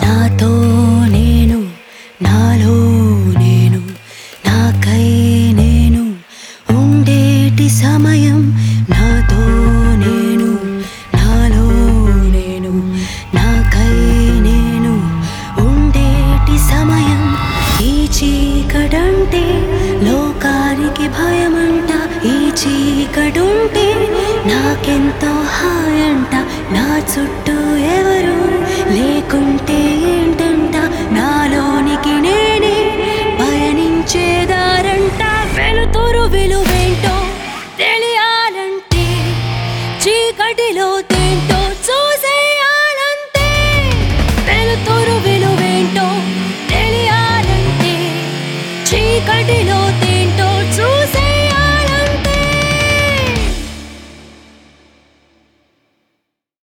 నాతో నేను నాలో నేను నాకై నేను ఉండేటి సమయం నాతో నేను నాలో నేను నాకై నేను ఉండేటి సమయం ఈ చీకటంటే లోకానికి భయమంట ఈ చీకటుంటే నాకెంతో హాయంట నా చుట్టూ